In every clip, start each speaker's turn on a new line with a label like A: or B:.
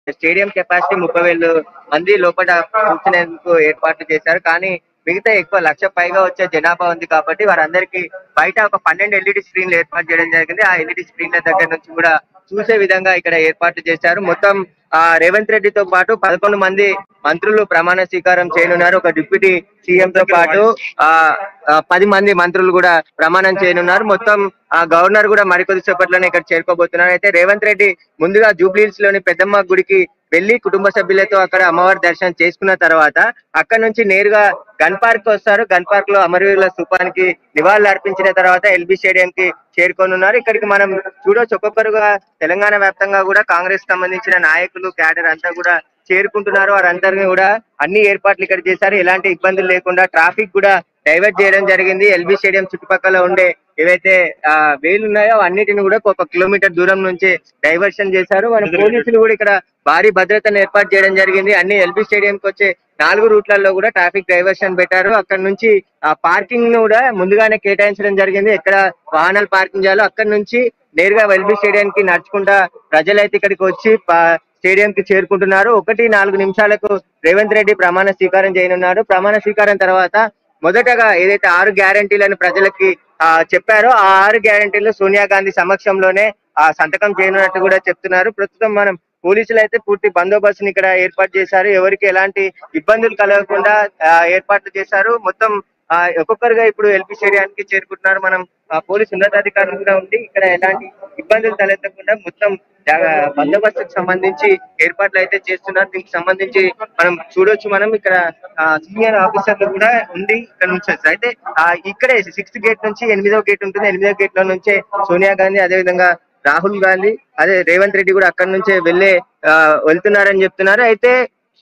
A: stadium capacity ముప్పై వేలు మంది లోపల కూర్చునేందుకు ఏర్పాట్లు చేశారు కానీ మిగతా ఎక్కువ లక్ష పైగా వచ్చే జనాభా ఉంది కాబట్టి వారందరికీ బయట ఒక పన్నెండు ఎల్ఈడి స్క్రీన్లు ఏర్పాటు చేయడం జరిగింది ఆ ఎల్ఈడి స్క్రీన్ల దగ్గర నుంచి కూడా చూసే విధంగా ఇక్కడ ఏర్పాట్లు చేశారు మొత్తం ఆ రేవంత్ రెడ్డితో పాటు పదకొండు మంది మంత్రులు ప్రమాణ స్వీకారం చేయనున్నారు ఒక డిప్యూటీ సీఎం తో పాటు ఆ ఆ, పది మంది మంత్రులు కూడా ప్రమాణం చేయనున్నారు మొత్తం ఆ గవర్నర్ కూడా మరికొద్ది సేపట్లోనే ఇక్కడ చేరుకోబోతున్నారు అయితే రేవంత్ రెడ్డి ముందుగా జూబ్లీహిల్స్ లోని పెద్దమ్మ గుడికి వెళ్లి కుటుంబ సభ్యులతో అక్కడ అమ్మవారి దర్శనం చేసుకున్న తర్వాత అక్కడ నుంచి నేరుగా గన్ పార్క్ వస్తారు గన్ పార్క్ లో అమరవీరుల స్థూపానికి నివాళులు అర్పించిన తర్వాత ఎల్బీ స్టేడియం కి చేరుకోనున్నారు ఇక్కడికి మనం చూడొచ్చు ఒక్కొక్కరుగా తెలంగాణ వ్యాప్తంగా కూడా కాంగ్రెస్ సంబంధించిన నాయకులు క్యాడర్ అంతా కూడా చేరుకుంటున్నారు వారందరినీ కూడా అన్ని ఏర్పాట్లు ఇక్కడ చేశారు ఎలాంటి ఇబ్బందులు లేకుండా ట్రాఫిక్ కూడా డైవర్ట్ చేయడం జరిగింది ఎల్బీ స్టేడియం చుట్టుపక్కల ఉండే ఏవైతే ఆ, వేలు ఉన్నాయో అన్నిటిని కూడా ఒక కిలోమీటర్ దూరం నుంచి డైవర్షన్ చేశారు మన పోలీసులు కూడా ఇక్కడ భారీ భద్రతను ఏర్పాటు చేయడం జరిగింది అన్ని ఎల్బీ స్టేడియం కి వచ్చే నాలుగు రూట్లలో కూడా ట్రాఫిక్ డైవర్షన్ పెట్టారు అక్కడ నుంచి ఆ పార్కింగ్ ను కూడా ముందుగానే కేటాయించడం జరిగింది ఎక్కడ వాహనాలు పార్కింగ్ చేయాలో అక్కడ నుంచి నేరుగా ఎల్బీ స్టేడియం కి నడుచుకుంటా ప్రజలైతే ఇక్కడికి వచ్చి పా- స్టేడియం కి చేరుకుంటున్నారు ఒకటి నాలుగు నిమిషాలకు రేవంత్ రెడ్డి ప్రమాణ స్వీకారం చేయనున్నారు ప్రమాణ స్వీకారం తర్వాత మొదటగా ఏదైతే ఆరు గ్యారంటీలను ప్రజలకి ఆ, చెప్పారో ఆ ఆరు గ్యారంటీలు సోనియా గాంధీ సమక్షంలోనే ఆ సంతకం చేయనున్నట్టు కూడా చెప్తున్నారు ప్రస్తుతం మనం పోలీసులు అయితే పూర్తి బందోబస్తుని ఇక్కడ ఏర్పాటు చేశారు ఎవరికి ఎలాంటి ఇబ్బందులు కలగకుండా ఆ, ఏర్పాట్లు చేశారు మొత్తం ఆ, ఒక్కొక్కరుగా ఇప్పుడు ఎల్పీ స్టేడియానికి చేరుకుంటున్నారు మనం ఆ, పోలీసు ఉన్నతాధికారులు కూడా ఉండి ఇక్కడ ఎలాంటి ఇబ్బందులు తలెత్తకుండా మొత్తం జా- బందోబస్తుకు సంబంధించి ఏర్పాట్లు అయితే చేస్తున్నారు దీనికి సంబంధించి మనం చూడొచ్చు మనం ఇక్కడ సీనియర్ ఆఫీసర్లు కూడా ఉండి ఇక్కడ నుంచి అయితే ఆ, ఇక్కడే సిక్స్త్ గేట్ నుంచి ఎనిమిదో గేట్ ఉంటుంది ఎనిమిదో గేట్ లో నుంచే సోనియా గాంధీ అదే విధంగా రాహుల్ గాంధీ అదే రేవంత్ రెడ్డి కూడా అక్కడ నుంచే వెళ్ళే ఆ, వెళ్తున్నారని చెప్తున్నారు అయితే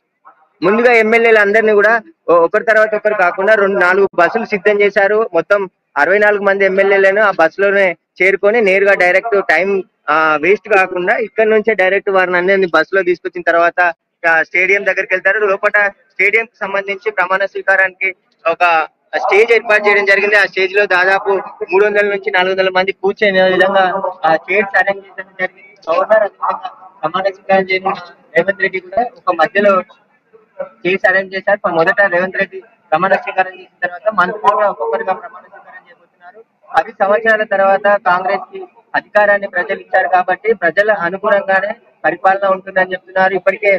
A: ముందుగా ఎమ్మెల్యేలు అందరినీ కూడా ఓ- ఒకరి తర్వాత ఒకరు కాకుండా రెండు నాలుగు బస్సులు సిద్ధం చేశారు మొత్తం అరవై నాలుగు మంది ఎమ్మెల్యేలను ఆ బస్సులోనే చేరుకొని నేరుగా డైరెక్ట్ టైం వేస్ట్ కాకుండా ఇక్కడ నుంచే డైరెక్ట్ వారిని అందరినీ బస్సులో తీసుకొచ్చిన తర్వాత ఆ, స్టేడియం దగ్గరికి వెళ్తారు లోపల స్టేడియం కి సంబంధించి ప్రమాణ స్వీకారానికి ఒక స్టేజ్ ఏర్పాటు చేయడం జరిగింది ఆ స్టేజ్ లో దాదాపు మూడు వందల నుంచి నాలుగు వందల మంది కూర్చొని విధంగా ఆ చైర్స్ అరేంజ్ చేయడం జరిగింది గవర్నర్ అదేవిధంగా ప్రమాణ స్వీకారం చేయడం రేవంత్ రెడ్డి కూడా ఒక మధ్యలో కేసు అరేంజ్ చేశారు మొదట రేవంత్ రెడ్డి ప్రమాణ స్వీకారం చేసిన తర్వాత మంత్రులుగా ఒక్కొక్కరుగా ప్రమాణ స్వీకారం చేయబోతున్నారు పది సంవత్సరాల తర్వాత కాంగ్రెస్ కి అధికారాన్ని ప్రజలు ఇచ్చారు కాబట్టి ప్రజల అనుగుణంగానే పరిపాలన ఉంటుందని చెప్తున్నారు ఇప్పటికే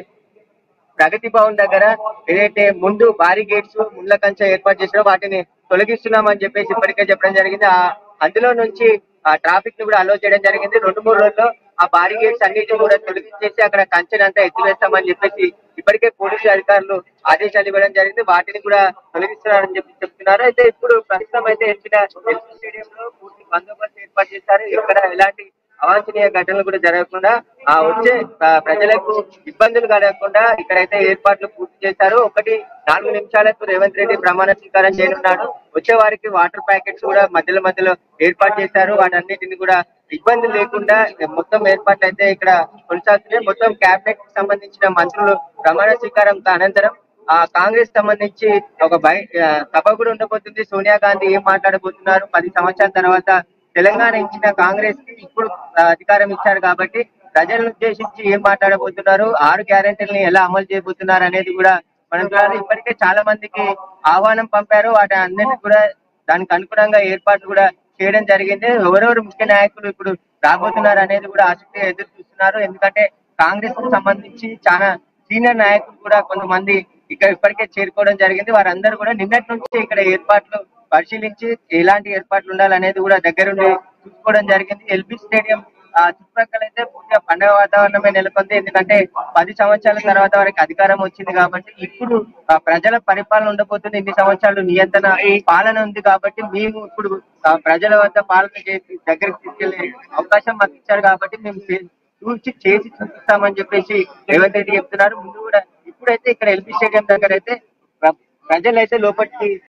A: ప్రగతి భవన్ దగ్గర ఏదైతే ముందు భారీ గేట్స్ ముళ్ళ కంచె ఏర్పాటు చేసినా వాటిని తొలగిస్తున్నామని చెప్పేసి ఇప్పటికే చెప్పడం జరిగింది ఆ అందులో నుంచి ఆ ట్రాఫిక్ ని కూడా అలో చేయడం జరిగింది రెండు మూడు రోజుల్లో ఆ భారీ గేట్స్ అన్నిటిని కూడా తొలగించేసి అక్కడ కంచెని అంతా ఎత్తివేస్తామని చెప్పేసి ఇప్పటికే పోలీసు అధికారులు ఆదేశాలు ఇవ్వడం జరిగింది వాటిని కూడా తొలగిస్తున్నారని చెప్పి చెప్తున్నారు అయితే ఇప్పుడు ప్రస్తుతం అయితే ఎల్పిన స్టేడియం లో పూర్తి బందోబస్తు ఏర్పాటు చేశారు ఇక్కడ ఎలాంటి అవాంఛనీయ ఘటనలు కూడా జరగకుండా ఆ వచ్చే ఆ, ప్రజలకు ఇబ్బందులు కలగకుండా ఇక్కడైతే ఏర్పాట్లు పూర్తి చేశారు ఒకటి నాలుగు నిమిషాలకు రేవంత్ రెడ్డి ప్రమాణ స్వీకారం చేయనున్నాడు వచ్చే వారికి వాటర్ ప్యాకెట్స్ కూడా మధ్యలో మధ్యలో ఏర్పాటు చేశారు వాటన్నిటిని కూడా ఇబ్బంది లేకుండా మొత్తం ఏర్పాట్లు అయితే ఇక్కడ కొనసాగుతున్నాయి మొత్తం కేబినెట్ కి సంబంధించిన మంత్రులు ప్రమాణ స్వీకారం అనంతరం ఆ కాంగ్రెస్ సంబంధించి ఒక బై ఆ, సభ కూడా ఉండబోతుంది సోనియా గాంధీ ఏం మాట్లాడబోతున్నారు పది సంవత్సరాల తర్వాత తెలంగాణ ఇచ్చిన కాంగ్రెస్ కి ఇప్పుడు ఆ, అధికారం ఇచ్చారు కాబట్టి ప్రజలను ఉద్దేశించి ఏం మాట్లాడబోతున్నారు ఆరు గ్యారెంటీలని ఎలా అమలు చేయబోతున్నారు అనేది కూడా మనం చూడాలి ఇప్పటికే చాలా మందికి ఆహ్వానం పంపారు వాటి అన్నిటిని కూడా దానికి అనుగుణంగా ఏర్పాట్లు కూడా చేయడం జరిగింది ఎవరెవరు ముఖ్య నాయకులు ఇప్పుడు రాబోతున్నారు అనేది కూడా ఆసక్తిగా ఎదురు చూస్తున్నారు ఎందుకంటే కాంగ్రెస్ కు సంబంధించి చాలా సీనియర్ నాయకులు కూడా కొంతమంది ఇక్కడ ఇప్పటికే చేరుకోవడం జరిగింది వారందరూ కూడా నిన్నటి నుంచి ఇక్కడ ఏర్పాట్లు పరిశీలించి ఎలాంటి ఏర్పాట్లు ఉండాలనేది కూడా దగ్గరుండి చూసుకోవడం జరిగింది ఎల్బీ స్టేడియం ఆ చుట్టుపక్కల అయితే పూర్తిగా పండుగ వాతావరణమే నెలకొంది ఎందుకంటే పది సంవత్సరాల తర్వాత వారికి అధికారం వచ్చింది కాబట్టి ఇప్పుడు ఆ, ప్రజల పరిపాలన ఉండబోతుంది ఇన్ని సంవత్సరాలు నియంత్రణ పాలన ఉంది కాబట్టి మేము ఇప్పుడు ఆ, ప్రజల వద్ద పాలన చేసి దగ్గరికి తీసుకెళ్లే అవకాశం మాకు ఇచ్చారు కాబట్టి మేము చే- చూసి చేసి చూపిస్తామని చెప్పేసి రేవంత్ రెడ్డి చెప్తున్నారు ముందు కూడా ఇప్పుడైతే ఇక్కడ ఎల్బీ స్టేడియం దగ్గర అయితే ప్ర- ప్రజలైతే లోపలికి